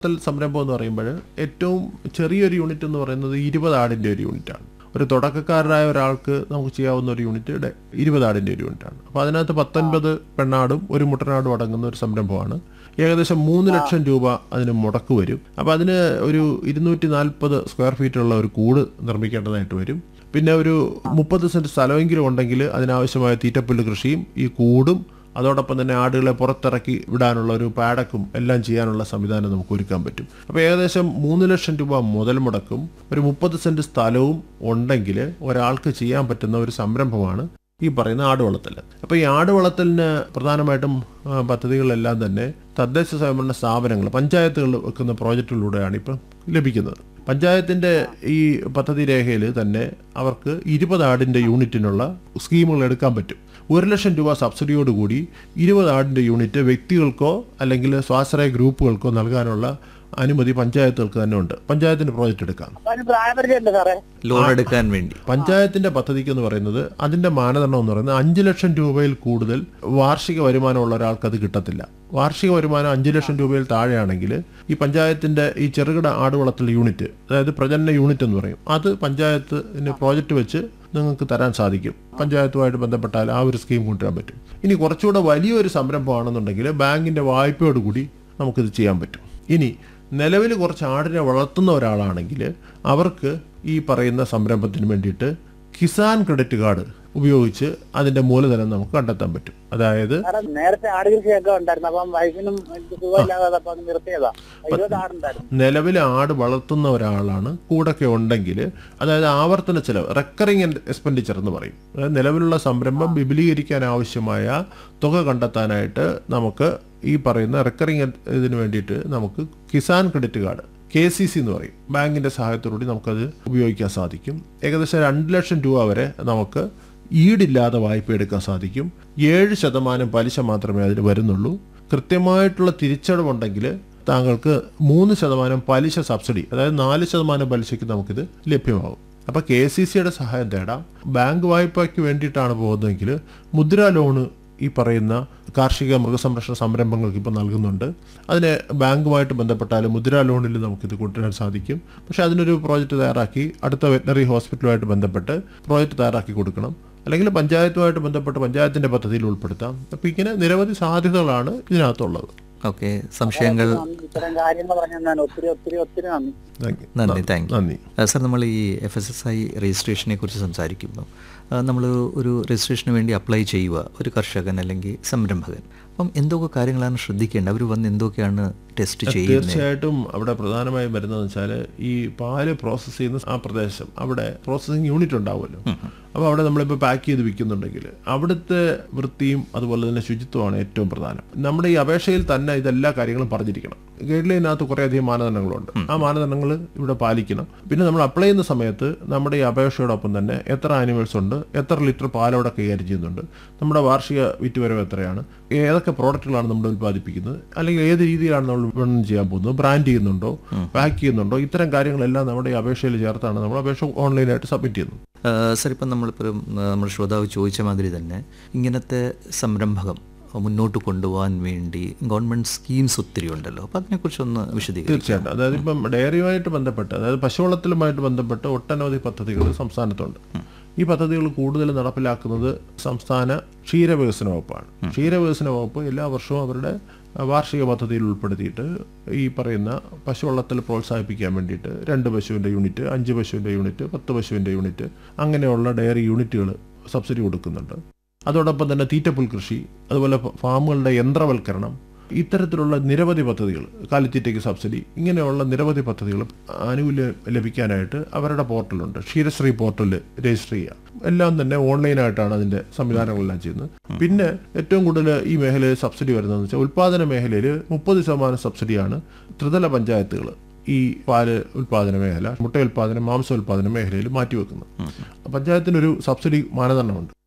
ത്തിൽ സംരംഭം എന്ന് പറയുമ്പോൾ ഏറ്റവും ചെറിയൊരു യൂണിറ്റ് എന്ന് പറയുന്നത് ഇരുപത് ആടിൻ്റെ ഒരു യൂണിറ്റാണ് ഒരു തുടക്കക്കാരനായ ഒരാൾക്ക് നമുക്ക് ചെയ്യാവുന്ന ഒരു യൂണിറ്റ് ഡെ- ഇരുപത് ആടിൻ്റെ ഒരു യൂണിറ്റാണ് അപ്പോൾ അതിനകത്ത് പത്തൊൻപത് പെണ്ണാടും ഒരു മുട്ടനാടും അടങ്ങുന്ന ഒരു സംരംഭമാണ് ഏകദേശം മൂന്ന് ലക്ഷം രൂപ അതിന് മുടക്ക് വരും അപ്പോൾ അതിന് ഒരു ഇരുന്നൂറ്റി നാൽപ്പത് സ്ക്വയർ ഫീറ്റുള്ള ഒരു കൂട് നിർമ്മിക്കേണ്ടതായിട്ട് വരും പിന്നെ ഒരു മുപ്പത് സെൻറ്റ് സ്ഥലമെങ്കിലും ഉണ്ടെങ്കിൽ അതിനാവശ്യമായ തീറ്റപ്പുല്ല് കൃഷിയും ഈ കൂടും അതോടൊപ്പം തന്നെ ആടുകളെ പുറത്തിറക്കി വിടാനുള്ള ഒരു പാടക്കും എല്ലാം ചെയ്യാനുള്ള സംവിധാനം നമുക്ക് ഒരുക്കാൻ പറ്റും അപ്പോൾ ഏകദേശം മൂന്ന് ലക്ഷം രൂപ മുതൽ മുടക്കും ഒരു മുപ്പത് സെൻറ്റ് സ്ഥലവും ഉണ്ടെങ്കിൽ ഒരാൾക്ക് ചെയ്യാൻ പറ്റുന്ന ഒരു സംരംഭമാണ് ഈ പറയുന്ന ആട് വളർത്തൽ അപ്പോൾ ഈ ആട് വളർത്തലിന് പ്രധാനമായിട്ടും ആ, പദ്ധതികളെല്ലാം തന്നെ തദ്ദേശ സ്വയംഭരണ സ്ഥാപനങ്ങൾ പഞ്ചായത്തുകൾ വെക്കുന്ന പ്രോജക്റ്റുകളിലൂടെയാണ് ഇപ്പം ലഭിക്കുന്നത് പഞ്ചായത്തിൻ്റെ ഈ പദ്ധതി രേഖയിൽ തന്നെ അവർക്ക് ഇരുപത് ആടിൻ്റെ യൂണിറ്റിനുള്ള സ്കീമുകൾ എടുക്കാൻ പറ്റും ഒരു ലക്ഷം രൂപ സബ്സിഡിയോടുകൂടി ഇരുപത് ആടിൻ്റെ യൂണിറ്റ് വ്യക്തികൾക്കോ അല്ലെങ്കിൽ സ്വാശ്രയ ഗ്രൂപ്പുകൾക്കോ നൽകാനുള്ള അനുമതി പഞ്ചായത്തുകൾക്ക് തന്നെ ഉണ്ട് പഞ്ചായത്തിന് പ്രോജക്റ്റ് എടുക്കാം അപ്പൊ അതിന് പ്രായപരിധി ഉണ്ട് സാറേ ലോൺ എടുക്കാൻ വേണ്ടി പഞ്ചായത്തിന്റെ പദ്ധതിക്ക് എന്ന് പറയുന്നത് അതിന്റെ മാനദണ്ഡം എന്ന് പറയുന്നത് അഞ്ച് ലക്ഷം രൂപയിൽ കൂടുതൽ വാർഷിക വരുമാനമുള്ള ഒരാൾക്ക് അത് കിട്ടത്തില്ല വാർഷിക വരുമാനം അഞ്ച് ലക്ഷം രൂപയിൽ താഴെയാണെങ്കിൽ ഈ പഞ്ചായത്തിന്റെ ഈ ചെറുകിട ആടുവളർത്തൽ യൂണിറ്റ് അതായത് പ്രജനന യൂണിറ്റ് എന്ന് പറയും അത് പഞ്ചായത്തിന് പ്രോജക്റ്റ് വെച്ച് നിങ്ങൾക്ക് തരാൻ സാധിക്കും പഞ്ചായത്തുമായിട്ട് ബന്ധപ്പെട്ടാൽ ആ ഒരു സ്കീം കൊണ്ടുവരാൻ പറ്റും ഇനി കുറച്ചുകൂടെ വലിയൊരു സംരംഭമാണെന്നുണ്ടെങ്കിൽ ബാങ്കിന്റെ വായ്പയോടുകൂടി നമുക്കിത് ചെയ്യാൻ പറ്റും ഇനി നിലവിൽ കുറച്ച് ആടിനെ വളർത്തുന്ന ഒരാളാണെങ്കിൽ അവർക്ക് ഈ പറയുന്ന സംരംഭത്തിന് വേണ്ടിയിട്ട് കിസാൻ ക്രെഡിറ്റ് കാർഡ് ഉപയോഗിച്ച് അതിന്റെ മൂലധനം നമുക്ക് കണ്ടെത്താൻ പറ്റും അതായത് സാറേ നേരത്തെ ആട് കൃഷിയൊക്കെ ഉണ്ടായിരുന്നു അപ്പം വൈഫിനും എനിക്ക് സുഖമില്ലാതെ അപ്പൊ അത് നിർത്തിയതാ ഇരുപത് ആടുണ്ടായിരുന്നു നിലവിൽ ആട് വളർത്തുന്ന ഒരാളാണ് കൂടൊക്കെ ഉണ്ടെങ്കിൽ അതായത് ആവർത്തന ചെലവ് റെക്കറിങ് എക്സ്പെൻഡിച്ചർ എന്ന് പറയും അതായത് നിലവിലുള്ള സംരംഭം വിപുലീകരിക്കാൻ ആവശ്യമായ തുക കണ്ടെത്താനായിട്ട് നമുക്ക് ഈ പറയുന്ന റെക്കറിങ് ഇതിന് വേണ്ടിയിട്ട് നമുക്ക് Kisan credit card K C C എന്ന് പറയും ബാങ്കിന്റെ സഹായത്തോടുകൂടി നമുക്കത് ഉപയോഗിക്കാൻ സാധിക്കും ഏകദേശം രണ്ട് ലക്ഷം രൂപ വരെ നമുക്ക് ഈടില്ലാതെ വായ്പ എടുക്കാൻ സാധിക്കും ഏഴ് ശതമാനം പലിശ മാത്രമേ അതിന് വരുന്നുള്ളൂ കൃത്യമായിട്ടുള്ള തിരിച്ചടവുണ്ടെങ്കിൽ താങ്കൾക്ക് മൂന്ന് ശതമാനം പലിശ സബ്സിഡി അതായത് നാല് ശതമാനം പലിശയ്ക്ക് നമുക്കിത് ലഭ്യമാകും അപ്പോൾ കെ സി സിയുടെ സഹായം തേടാം ബാങ്ക് വായ്പയ്ക്ക് വേണ്ടിയിട്ടാണ് പോകുന്നതെങ്കിൽ മുദ്രാ ലോണ് ഈ പറയുന്ന കാർഷിക മൃഗസംരക്ഷണ സംരംഭങ്ങൾക്ക് ഇപ്പോൾ നൽകുന്നുണ്ട് അതിന് ബാങ്കുമായിട്ട് ബന്ധപ്പെട്ടാൽ മുദ്രാ ലോണിൽ നമുക്കിത് കൊണ്ടുവരാൻ സാധിക്കും പക്ഷേ അതിനൊരു പ്രോജക്റ്റ് തയ്യാറാക്കി അടുത്ത വെറ്റനറി ഹോസ്പിറ്റലുമായിട്ട് ബന്ധപ്പെട്ട് പ്രോജക്റ്റ് തയ്യാറാക്കി കൊടുക്കണം അല്ലെങ്കിൽ പഞ്ചായത്തുമായിട്ട് ബന്ധപ്പെട്ട് പഞ്ചായത്തിൻ്റെ പദ്ധതിയിൽ ഉൾപ്പെടുത്താം അപ്പോൾ ഇങ്ങനെ നിരവധി സാധ്യതകളാണ് ഇതിനകത്തുള്ളത് ഓക്കെ സംശയങ്ങൾ നന്ദി. ഇത്തരം കാര്യങ്ങൾ പറഞ്ഞാൽ ഞാൻ ഒത്തിരി ഒത്തിരി ഒത്തിരി നന്ദി താങ്ക് യു. നന്ദി താങ്ക് യു നന്ദി സാർ നമ്മൾ ഈ എഫ് എസ് എസ് ഐ രജിസ്ട്രേഷനെ കുറിച്ച് സംസാരിക്കുമ്പോൾ നമ്മൾ ഒരു രജിസ്ട്രേഷന് വേണ്ടി അപ്ലൈ ചെയ്യുക ഒരു കർഷകൻ അല്ലെങ്കിൽ സംരംഭകൻ അപ്പം എന്തൊക്കെ കാര്യങ്ങളാണ് ശ്രദ്ധിക്കേണ്ടത് അവർ വന്ന് എന്തൊക്കെയാണ് ടെസ്റ്റ് ചെയ്യുന്നത് തീർച്ചയായിട്ടും അവിടെ പ്രധാനമായും വരുന്നതെന്ന് വെച്ചാൽ ഈ പാല് പ്രോസസ്സ് ചെയ്യുന്ന ആ പ്രദേശം അവിടെ പ്രോസസ്സിംഗ് യൂണിറ്റ് ഉണ്ടാവുമല്ലോ അപ്പോൾ അവിടെ നമ്മളിപ്പോൾ പാക്ക് ചെയ്ത് വിൽക്കുന്നുണ്ടെങ്കിൽ അവിടുത്തെ വൃത്തിയും അതുപോലെ തന്നെ ശുചിത്വമാണ് ഏറ്റവും പ്രധാനം നമ്മുടെ ഈ അപേക്ഷയിൽ തന്നെ ഇതെല്ലാ കാര്യങ്ങളും പറഞ്ഞിരിക്കണം ഗൈഡ് ലൈനകത്ത് കുറേയധികം മാനദണ്ഡങ്ങളുണ്ട് ആ മാനദണ്ഡങ്ങൾ ഇവിടെ പാലിക്കണം പിന്നെ നമ്മൾ അപ്ലൈ ചെയ്യുന്ന സമയത്ത് നമ്മുടെ ഈ അപേക്ഷയോടൊപ്പം തന്നെ എത്ര ആനിമൽസ് ഉണ്ട് എത്ര ലിറ്റർ പാലവിടെ കൈകാര്യം ചെയ്യുന്നുണ്ട് നമ്മുടെ വാർഷിക വിറ്റുവരവ് എത്രയാണ് ഏതൊക്കെ പ്രോഡക്റ്റുകളാണ് നമ്മൾ ഉൽപ്പാദിപ്പിക്കുന്നത് അല്ലെങ്കിൽ ഏത് രീതിയിലാണ് നമ്മൾ വിപണനം ചെയ്യാൻ പോകുന്നത് ബ്രാൻഡ് ചെയ്യുന്നുണ്ടോ പാക്ക് ചെയ്യുന്നുണ്ടോ ഇത്തരം കാര്യങ്ങളെല്ലാം നമ്മുടെ ഈ അപേക്ഷയിൽ ചേർത്താണ് നമ്മൾ അപേക്ഷ ഓൺലൈനായിട്ട് സബ്മിറ്റ് ചെയ്യുന്നത് സാർ ഇപ്പം നമ്മളിപ്പോൾ നമ്മുടെ ശ്രോതാവ് ചോദിച്ച മാതിരി തന്നെ ഇങ്ങനത്തെ സംരംഭകം മുന്നോട്ട് കൊണ്ടുപോകാൻ വേണ്ടി ഗവൺമെൻറ് സ്കീംസ് ഒത്തിരി ഉണ്ടല്ലോ അപ്പം അതിനെക്കുറിച്ചൊന്ന് വിശദീകരിക്കും തീർച്ചയായിട്ടും അതായത് ഇപ്പം ഡയറിയുമായിട്ട് ബന്ധപ്പെട്ട് അതായത് പശുവളത്തിലുമായിട്ട് ബന്ധപ്പെട്ട് ഒട്ടനവധി പദ്ധതികൾ സംസ്ഥാനത്തുണ്ട് ഈ പദ്ധതികൾ കൂടുതൽ നടപ്പിലാക്കുന്നത് സംസ്ഥാന ക്ഷീരവികസന വകുപ്പാണ് ക്ഷീരവികസന വകുപ്പ് എല്ലാ വർഷവും അവരുടെ അഹ്, വാർഷിക പദ്ധതിയിൽ ഉൾപ്പെടുത്തിയിട്ട് ഈ പറയുന്ന പശുവളത്തിൽ പ്രോത്സാഹിപ്പിക്കാൻ വേണ്ടിയിട്ട് രണ്ട് പശുവിൻ്റെ യൂണിറ്റ് അഞ്ച് പശുവിൻ്റെ യൂണിറ്റ് പത്ത് പശുവിൻ്റെ യൂണിറ്റ് അങ്ങനെയുള്ള ഡയറി യൂണിറ്റുകൾ സബ്സിഡി കൊടുക്കുന്നുണ്ട് അതോടൊപ്പം തന്നെ തീറ്റപ്പുൽ കൃഷി അതുപോലെ ഫ- ഫാമുകളുടെ യന്ത്രവൽക്കരണം ഇത്തരത്തിലുള്ള നിരവധി പദ്ധതികൾ കാലിത്തീറ്റയ്ക്ക് സബ്സിഡി ഇങ്ങനെയുള്ള നിരവധി പദ്ധതികൾ ആനുകൂല്യം ലഭിക്കാനായിട്ട് അവരുടെ പോർട്ടലുണ്ട് ക്ഷീരശ്രീ പോർട്ടലിൽ രജിസ്റ്റർ ചെയ്യുക എല്ലാം തന്നെ ഓൺലൈനായിട്ടാണ് അതിന്റെ സംവിധാനങ്ങളെല്ലാം ചെയ്യുന്നത് പിന്നെ ഏറ്റവും കൂടുതൽ ഈ മേഖലയിൽ സബ്സിഡി വരുന്നതെന്ന് വെച്ചാൽ ഉൽപ്പാദന മേഖലയിൽ മുപ്പത് ശതമാനം സബ്സിഡിയാണ് ത്രിതല പഞ്ചായത്തുകൾ ഈ പാല് ഉൽപാദന മേഖല മുട്ട ഉൽപാദനം മാംസ ഉൽപാദന മേഖലയിൽ മാറ്റിവെക്കുന്നത് പഞ്ചായത്തിനൊരു സബ്സിഡി മാനദണ്ഡമുണ്ട്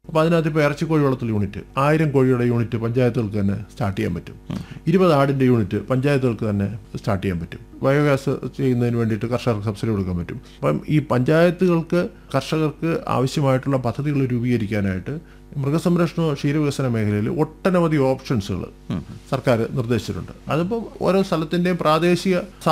അപ്പോൾ അതിനകത്ത് ഇപ്പോൾ ഇറച്ചി കോഴി വളർത്തൽ യൂണിറ്റ് ആയിരം കോഴിയുടെ യൂണിറ്റ് പഞ്ചായത്തുകൾക്ക് തന്നെ സ്റ്റാർട്ട് ചെയ്യാൻ പറ്റും ഇരുപത് ആടിൻ്റെ യൂണിറ്റ് പഞ്ചായത്തുകൾക്ക് തന്നെ സ്റ്റാർട്ട് ചെയ്യാൻ പറ്റും ബയോഗ്യാസ് ചെയ്യുന്നതിന് വേണ്ടിയിട്ട് കർഷകർക്ക് സബ്സിഡി കൊടുക്കാൻ പറ്റും അപ്പം ഈ പഞ്ചായത്തുകൾക്ക് കർഷകർക്ക് ആവശ്യമായിട്ടുള്ള പദ്ധതികൾ രൂപീകരിക്കാനായിട്ട് മൃഗസംരക്ഷണ ക്ഷീരവികസന മേഖലയിൽ ഒട്ടനവധി ഓപ്ഷൻസുകൾ സർക്കാർ നിർദ്ദേശിച്ചിട്ടുണ്ട് അതിപ്പം ഓരോ സ്ഥലത്തിൻ്റെയും പ്രാദേശിക